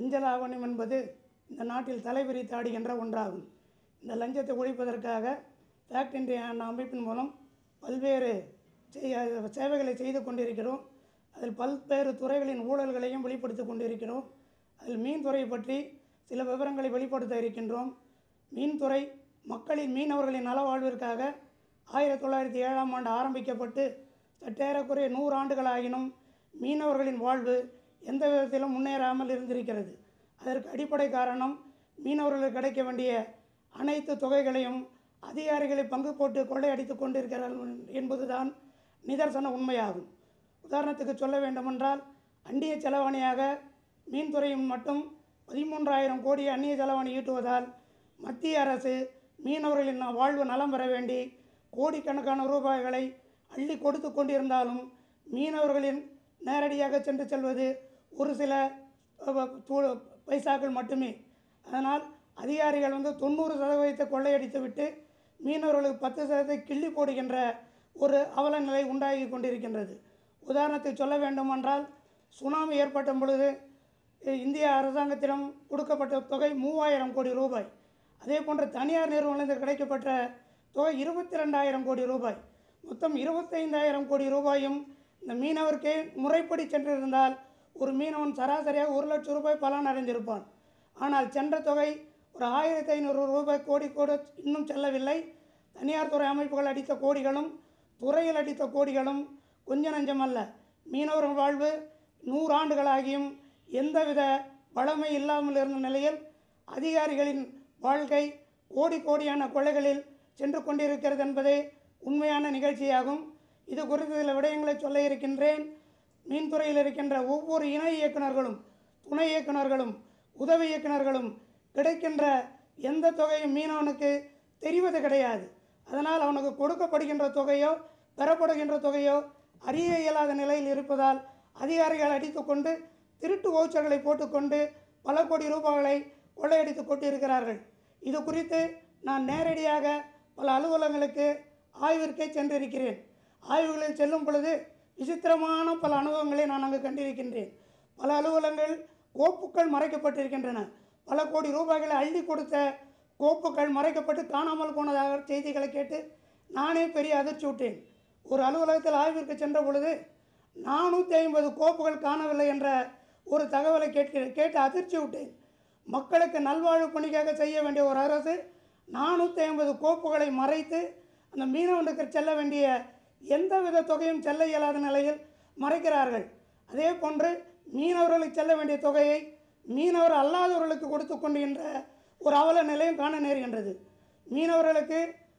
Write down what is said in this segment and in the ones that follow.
லஞ்ச லாவண்யம் என்பது இந்த நாட்டில் தலைவிரித்து ஆடுகின்ற ஒன்றாகும் இந்த லஞ்சத்தை ஒழிப்பதற்காக ஃபேக்ட் இந்தியா என்ற அமைப்பின் மூலம் பல்வேறு செய்ய- சேவைகளை செய்து கொண்டிருக்கிறோம் அதில் பல்வேறு துறைகளின் ஊழல்களையும் வெளிப்படுத்தி கொண்டிருக்கிறோம் அதில் மீன்துறை பற்றி சில விவரங்களை வெளிப்படுத்த இருக்கின்றோம் மீன்துறை மக்களின் மீனவர்களின் நலவாழ்விற்காக ஆயிரத்தி தொள்ளாயிரத்தி ஏழாம் ஆண்டு ஆரம்பிக்கப்பட்டு சற்றேறக்குறைய நூறு ஆண்டுகளாகினும் மீனவர்களின் வாழ்வு எந்த விதத்திலும் முன்னேறாமல் இருந்திருக்கிறது அதற்கு அடிப்படை காரணம் மீனவர்களுக்கு கிடைக்க வேண்டிய அனைத்து தொகைகளையும் அதிகாரிகளை பங்கு போட்டு கொள்ளையடித்து கொண்டிருக்கிறார்கள் என்பதுதான் நிதர்சன உண்மையாகும் உதாரணத்துக்கு சொல்ல வேண்டுமென்றால் அந்நிய செலவாணியாக மீன்துறையும் மட்டும் பதிமூன்றாயிரம் கோடி அந்நிய செலவாணி ஈட்டுவதால் மத்திய அரசு மீனவர்களின் வாழ்வு நலம் பெற வேண்டி கோடிக்கணக்கான ரூபாய்களை அள்ளி கொடுத்து கொண்டிருந்தாலும் மீனவர்களின் நேரடியாக சென்று செல்வது ஒரு சில அஹ், து- பைசாக்கள் மட்டுமே அதனால் அதிகாரிகள் வந்து தொண்ணூறு சதவீதத்தை கொள்ளையடித்து விட்டு மீனவர்களுக்கு பத்து சதவீதத்தை கிள்ளி போடுகின்ற ஒரு அவல நிலை உண்டாகி கொண்டிருக்கின்றது உதாரணத்தை சொல்ல வேண்டுமென்றால் சுனாமி ஏற்பட்ட பொழுது அஹ், இந்திய அரசாங்கத்திடம் கொடுக்கப்பட்ட தொகை மூவாயிரம் கோடி ரூபாய் அதே போன்ற தனியார் நிறுவனங்களுக்கு கிடைக்கப்பட்ட தொகை இருபத்தி ரெண்டாயிரம் கோடி ரூபாய் மொத்தம் இருபத்தைந்தாயிரம் கோடி ரூபாயும் இந்த மீனவருக்கே முறைப்படி சென்றிருந்தால் ஒரு மீனவன் சராசரியாக ஒரு லட்சம் ரூபாய் பலன் அடைந்திருப்பான் ஆனால் சென்ற தொகை ஒரு ஆயிரத்தி ஐநூறு ரூபாய் கோடி கூட இன்னும் செல்லவில்லை தனியார் துறை அமைப்புகள் அடித்த கோடிகளும் துறையில் அடித்த கோடிகளும் கொஞ்ச நஞ்சமல்ல மீனவர்கள் வாழ்வு நூறாண்டுகளாகியும் எந்தவித வளமை இல்லாமல் இருந்த நிலையில் அதிகாரிகளின் வாழ்க்கை கோடி கோடியான கொள்ளைகளில் சென்று கொண்டிருக்கிறது என்பதே உண்மையான நிகழ்ச்சியாகும் இது குறித்து சில விடயங்களை சொல்ல இருக்கின்றேன் மீன்துறையில் இருக்கின்ற ஒவ்வொரு இணை இயக்குனர்களும் துணை இயக்குனர்களும் உதவி இயக்குனர்களும் கிடைக்கின்ற எந்த தொகையும் மீனவனுக்கு தெரிவது கிடையாது அதனால் அவனுக்கு கொடுக்கப்படுகின்ற தொகையோ பெறப்படுகின்ற தொகையோ அறிய இயலாத நிலையில் இருப்பதால் அதிகாரிகள் அடித்துக்கொண்டு திருட்டு வவுச்சர்களை போட்டுக்கொண்டு பல கோடி ரூபாய்களை கொள்ளையடித்து கொண்டிருக்கிறார்கள் இது குறித்து நான் நேரடியாக பல அலுவலகங்களுக்கு ஆய்விற்கே சென்றிருக்கிறேன் ஆய்வுகளில் செல்லும் பொழுது விசித்திரமான பல அனுபவங்களை நான் அங்கு கண்டிருக்கின்றேன் பல அலுவலகங்கள் கோப்புக்கள் மறைக்கப்பட்டிருக்கின்றன பல கோடி ரூபாய்களை அள்ளி கொடுத்த கோப்புக்கள் மறைக்கப்பட்டு காணாமல் போனதாக செய்திகளை கேட்டு நானே பெரிய அதிர்ச்சி விட்டேன் ஒரு அலுவலகத்தில் ஆய்விற்கு சென்ற பொழுது நானூற்றி ஐம்பது கோப்புகள் காணவில்லை என்ற ஒரு தகவலை கேட்க கேட்டு அதிர்ச்சி விட்டேன் மக்களுக்கு நல்வாழ்வு பணிக்காக செய்ய வேண்டிய ஒரு அரசு நானூற்றி ஐம்பது கோப்புகளை மறைத்து அந்த மீனவனுக்கு செல்ல வேண்டிய எந்தவித தொகையும் செல்ல இயலாத நிலையில் மறைக்கிறார்கள் அதே போன்று மீனவர்களுக்கு செல்ல வேண்டிய தொகையை மீனவர் அல்லாதவர்களுக்கு கொடுத்து கொண்டிருக்கின்ற ஒரு அவல நிலையும் காண நேருகின்றது மீனவர்களுக்கு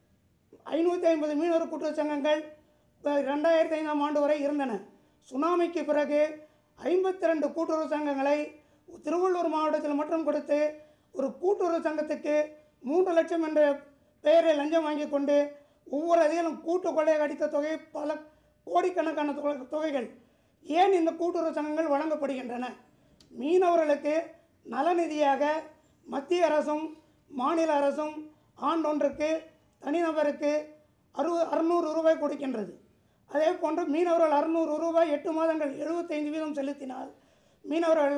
ஐநூற்றி ஐம்பது மீனவர் கூட்டுறவு சங்கங்கள் இப்ப ரெண்டாயிரத்தி ஐந்தாம் ஆண்டு வரை இருந்தன சுனாமிக்கு பிறகு ஐம்பத்தி ரெண்டு கூட்டுறவு சங்கங்களை திருவள்ளூர் மாவட்டத்தில் மட்டும் கொடுத்து ஒரு கூட்டுறவு சங்கத்துக்கு மூன்று லட்சம் என்ற பெயரை லஞ்சம் வாங்கி கொண்டு ஒவ்வொரு அதிலும் கூட்டு கொள்ளை அடித்த தொகை பல கோடிக்கணக்கான தொகை- தொகைகள் ஏன் இந்த கூட்டுறவு சங்கங்கள் வழங்கப்படுகின்றன மீனவர்களுக்கு நலநிதியாக மத்திய அரசும் மாநில அரசும் ஆண்டொன்றுக்கு தனிநபருக்கு அறு அறுநூறு ரூபாய் கொடுக்கின்றது அதே போன்று மீனவர்கள் அறுநூறு ரூபாய் எட்டு மாதங்கள் எழுபத்தைந்து வீதம் செலுத்தினால் மீனவர்கள்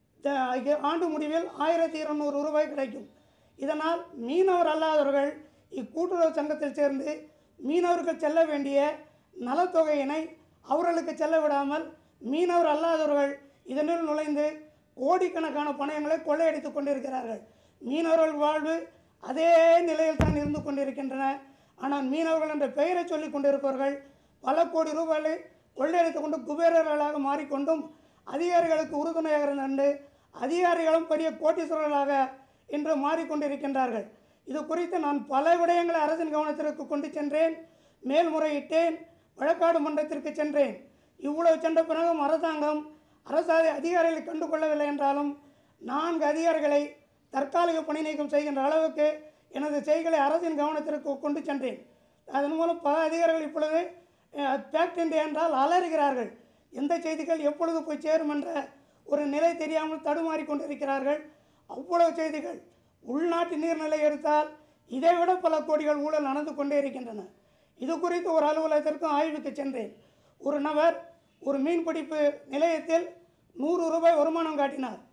த- ஆண்டு முடிவில் ஆயிரத்தி இருநூறு ரூபாய் கிடைக்கும் இதனால் மீனவர் அல்லாதவர்கள் இக்கூட்டுறவு சங்கத்தில் சேர்ந்து மீனவர்கள் செல்ல வேண்டிய நலத்தொகையினை அவர்களுக்கு செல்ல விடாமல் மீனவர் அல்லாதவர்கள் இதனுள் நுழைந்து கோடிக்கணக்கான பணங்களை கொள்ளையடித்து கொண்டிருக்கிறார்கள் மீனவர்கள் வாழ்வு அதே நிலையில் தான் இருந்து கொண்டிருக்கின்றன ஆனால் மீனவர்கள் என்ற பெயரை சொல்லிக் கொண்டிருப்பவர்கள் பல கோடி ரூபாயை கொள்ளையடித்து கொண்டு குபேரர்களாக மாறிக்கொண்டும் அதிகாரிகளுக்கு உறுதுணையாக இருந்து அதிகாரிகளும் பெரிய கோட்டீஸ்வரர்களாக இன்று மாறிக்கொண்டிருக்கின்றார்கள் இது குறித்து நான் பல விடயங்களை அரசின் கவனத்திற்கு கொண்டு சென்றேன் மேல்முறையிட்டேன் வழக்காடு மன்றத்திற்கு சென்றேன் இவ்வளவு சென்ற பிறகும் அரசாங்கம் அரசாதி அதிகாரிகளை கண்டு கொள்ளவில்லை என்றாலும் நான்கு அதிகாரிகளை தற்காலிக பணி நீக்கம் செய்கின்ற அளவுக்கு எனது செய்களை அரசின் கவனத்திற்கு கொண்டு சென்றேன் அதன் மூலம் பல அதிகாரிகள் இப்பொழுது பேக்ட் இந்தியா என்றால் அலறுகிறார்கள் எந்த செய்திகள் எப்பொழுது போய் சேரும் என்ற ஒரு நிலை தெரியாமல் தடுமாறி கொண்டிருக்கிறார்கள் அவ்வளவு செய்திகள் உள்நாட்டு நீர்நிலை எடுத்தால் இதைவிட பல கோடிகள் ஊழல் நடந்து கொண்டே இருக்கின்றன இது குறித்து ஒரு அலுவலகத்திற்கும் ஆய்வுக்கு சென்றேன் ஒரு நபர் ஒரு மீன்பிடிப்பு நிலையத்தில் நூறு ரூபாய் வருமானம் காட்டினார்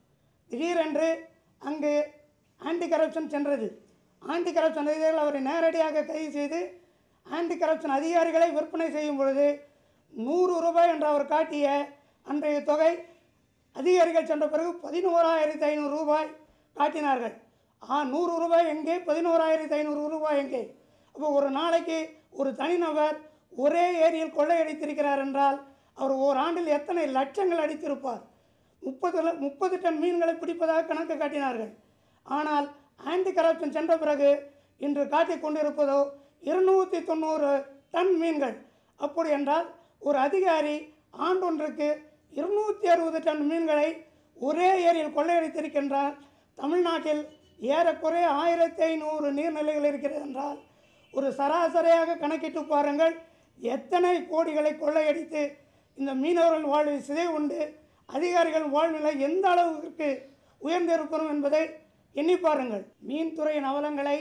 திடீரென்று அங்கு ஆன்டி கரப்ஷன் சென்றது ஆன்டி கரப்ஷன் அதிகாரிகள் அவரை நேரடியாக கைது செய்து ஆன்டி கரப்ஷன் அதிகாரிகளை விற்பனை செய்யும் பொழுது நூறு ரூபாய் என்று அவர் காட்டிய அன்றைய தொகை அதிகாரிகள் சென்ற பிறகு பதினோராயிரத்தி ஐநூறு ரூபாய் காட்டினார்கள் ஆ நூறு ரூபாய் எங்கே பதினோராயிரத்தி ஐநூறு ரூபாய் எங்கே அப்போ ஒரு நாளைக்கு ஒரு தனிநபர் ஒரே ஏரியில் கொள்ளையடித்திருக்கிறார் என்றால் அவர் ஓராண்டில் எத்தனை லட்சங்கள் அடித்திருப்பார் முப்பது ல- முப்பது டன் மீன்களை பிடிப்பதாக கணக்கு காட்டினார்கள் ஆனால் ஆன்டி கரப்ஷன் சென்ற பிறகு இன்று காட்டிக் கொண்டிருப்பதோ இருநூற்றி தொண்ணூறு டன் மீன்கள் அப்படி என்றால் ஒரு அதிகாரி ஆண்டொன்றுக்கு இருநூற்றி அறுபது டன் மீன்களை ஒரே ஏரியில் கொள்ளையடித்திருக்கின்றார் தமிழ்நாட்டில் ஏறக்குறைய ஆயிரத்தி ஐநூறு நீர்நிலைகள் இருக்கிறது என்றால் ஒரு சராசரியாக கணக்கிட்டு பாருங்கள் எத்தனை கோடிகளை கொள்ளையடித்து இந்த மீனவர்கள் வாழ்வில் சிதை உண்டு அதிகாரிகள் வாழ்நிலை எந்த அளவுக்கு உயர்ந்திருக்கிறோம் என்பதை எண்ணி பாருங்கள் மீன்துறையின் அவலங்களை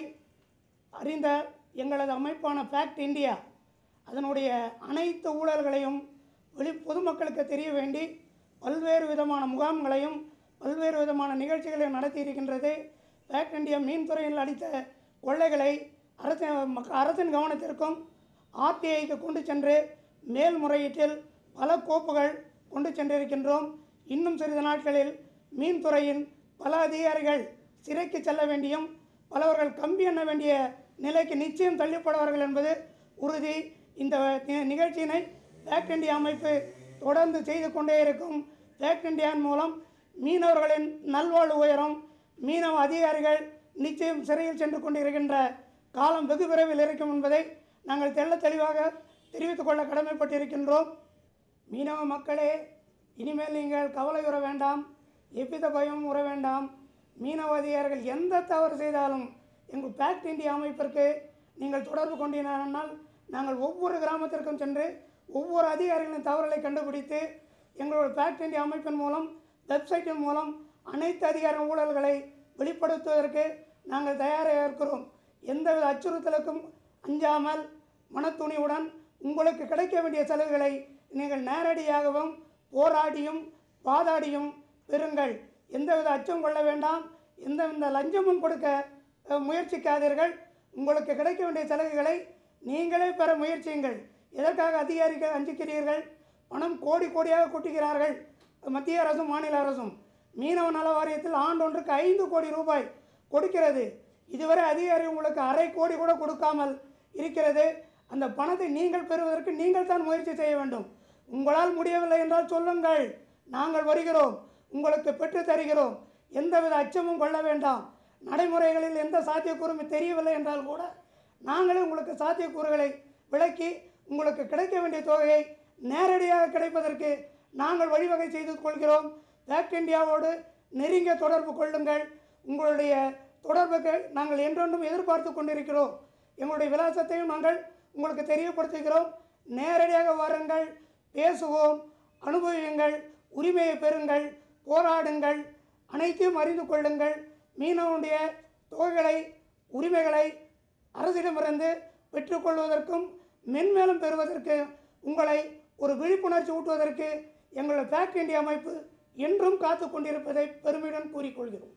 அறிந்த எங்களது அமைப்பான ஃபேக்ட் இந்தியா அதனுடைய அனைத்து ஊழல்களையும் வெளி பொதுமக்களுக்கு தெரிய வேண்டி பல்வேறு விதமான முகாம்களையும் பல்வேறு விதமான நிகழ்ச்சிகளையும் நடத்தி இருக்கின்றது ஃபேக்ட் இந்தியா மீன்துறையில் அடித்த கொள்ளைகளை அரசு மக்க- அரசின் கவனத்திற்கும் ஆர்டிஐக்கு கொண்டு சென்று மேல்முறையீட்டில் பல கோப்புகள் கொண்டு சென்றிருக்கின்றோம் இன்னும் சிறிது நாட்களில் மீன்துறையின் பல அதிகாரிகள் சிறைக்கு செல்ல வேண்டியும் பலவர்கள் கம்பி எண்ண வேண்டிய நிலைக்கு நிச்சயம் தள்ளப்படுவார்கள் என்பது உறுதி இந்த நி- நிகழ்ச்சியினை ஃபேக்ட் இந்தியா அமைப்பு தொடர்ந்து செய்து கொண்டே இருக்கும் ஃபேக்ட் இந்தியாவின் மூலம் மீனவர்களின் நல்வாழ்வு உயரும் மீனவ அதிகாரிகள் நிச்சயம் சிறையில் சென்று கொண்டிருக்கின்ற காலம் வெகு விரைவில் இருக்கும் என்பதை நாங்கள் தெள்ளத் தெளிவாக தெரிவித்துக் கொள்ள கடமைப்பட்டிருக்கின்றோம் மீனவ மக்களே இனிமேல் நீங்கள் கவலை உற வேண்டாம் எவ்வித பயமும் உற வேண்டாம் மீனவ அதிகாரிகள் எந்த தவறு செய்தாலும் எங்கள் பேக்ட் இந்தியா அமைப்பிற்கு நீங்கள் தொடர்பு கொண்டீர்கள் நாங்கள் ஒவ்வொரு கிராமத்திற்கும் சென்று ஒவ்வொரு அதிகாரிகளின் தவறுகளை கண்டுபிடித்து எங்களோட பேக்ட் இந்தியா அமைப்பின் மூலம் வெப்சைட்டின் மூலம் அனைத்து அதிகார ஊழல்களை வெளிப்படுத்துவதற்கு நாங்கள் தயாராக இருக்கிறோம் எந்தவித அச்சுறுத்தலுக்கும் அஞ்சாமல் மனத்துணிவுடன் உங்களுக்கு கிடைக்க வேண்டிய சலுகைகளை நீங்கள் நேரடியாகவும் போராடியும் வாதாடியும் பெறுங்கள் எந்தவித அச்சம் கொள்ள வேண்டாம் எந்தவித லஞ்சமும் கொடுக்க அஹ், முயற்சிக்காதீர்கள் உங்களுக்கு கிடைக்க வேண்டிய சலுகைகளை நீங்களே பெற முயற்சியுங்கள் எதற்காக அதிகாரிகள் அஞ்சுகிறீர்கள் பணம் கோடி கோடியாக கொட்டுகிறார்கள் மத்திய அரசும் மாநில அரசும் மீனவ நல வாரியத்தில் ஆண்டொன்றுக்கு ஐந்து கோடி ரூபாய் கொடுக்கிறது இதுவரை அதிகாரி உங்களுக்கு அரை கோடி கூட கொடுக்காமல் இருக்கிறது அந்த பணத்தை நீங்கள் பெறுவதற்கு நீங்கள் தான் முயற்சி செய்ய வேண்டும் உங்களால் முடியவில்லை என்றால் சொல்லுங்கள் நாங்கள் வருகிறோம் உங்களுக்கு பெற்று தருகிறோம் எந்தவித அச்சமும் கொள்ள வேண்டாம் நடைமுறைகளில் எந்த சாத்தியக்கூறும் தெரியவில்லை என்றால் கூட நாங்களே உங்களுக்கு சாத்தியக்கூறுகளை விளக்கி உங்களுக்கு கிடைக்க வேண்டிய தொகையை நேரடியாக கிடைப்பதற்கு நாங்கள் வழிவகை செய்து கொள்கிறோம் பேக் இந்தியாவோடு நெருங்கிய தொடர்பு கொள்ளுங்கள் உங்களுடைய தொடர்புக்கு நாங்கள் என்றென்றும் எதிர்பார்த்து கொண்டிருக்கிறோம் எங்களுடைய விலாசத்தையும் நாங்கள் உங்களுக்கு தெரியப்படுத்துகிறோம் நேரடியாக வாருங்கள் பேசுவோம் அனுபவியுங்கள் உரிமையை பெறுங்கள் போராடுங்கள் அனைத்தையும் அறிந்து கொள்ளுங்கள் மீனவனுடைய தொகைகளை உரிமைகளை அரசிடமிருந்து பெற்றுக்கொள்வதற்கும் மென்மேலும் பெறுவதற்கு உங்களை ஒரு விழிப்புணர்ச்சி ஊட்டுவதற்கு எங்களுடைய பேக் இந்தியா அமைப்பு என்றும் காத்து கொண்டிருப்பதை பெருமையுடன் கூறிக்கொள்கிறோம்